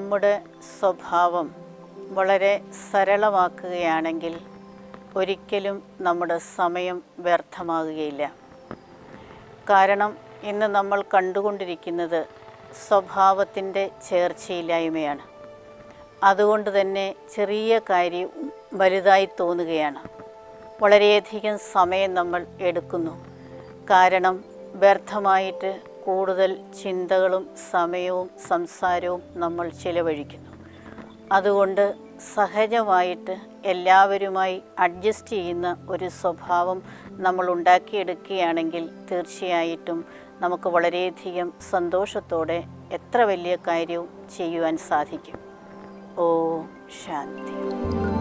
നമ്മുടെ സ്വഭാവം വളരെ സരളമാക്കുകയാണെങ്കിൽ ഒരിക്കലും നമ്മുടെ സമയം വ്യർത്ഥമാകുകയില്ല കാരണം ഇന്ന് നമ്മൾ കണ്ടുകൊണ്ടിരിക്കുന്നത് സ്വഭാവത്തിൻ്റെ ചേർച്ചയില്ലായ്മയാണ് അതുകൊണ്ട് തന്നെ ചെറിയ കാര്യം വലുതായി തോന്നുകയാണ് വളരെയധികം സമയം നമ്മൾ എടുക്കുന്നു കാരണം വ്യർത്ഥമായിട്ട് കൂടുതൽ ചിന്തകളും സമയവും സംസാരവും നമ്മൾ ചിലവഴിക്കുന്നു അതുകൊണ്ട് സഹജമായിട്ട് എല്ലാവരുമായി അഡ്ജസ്റ്റ് ചെയ്യുന്ന ഒരു സ്വഭാവം നമ്മൾ ഉണ്ടാക്കിയെടുക്കുകയാണെങ്കിൽ തീർച്ചയായിട്ടും നമുക്ക് വളരെയധികം സന്തോഷത്തോടെ എത്ര വലിയ കാര്യവും ചെയ്യുവാൻ സാധിക്കും ഓ ശാന്തി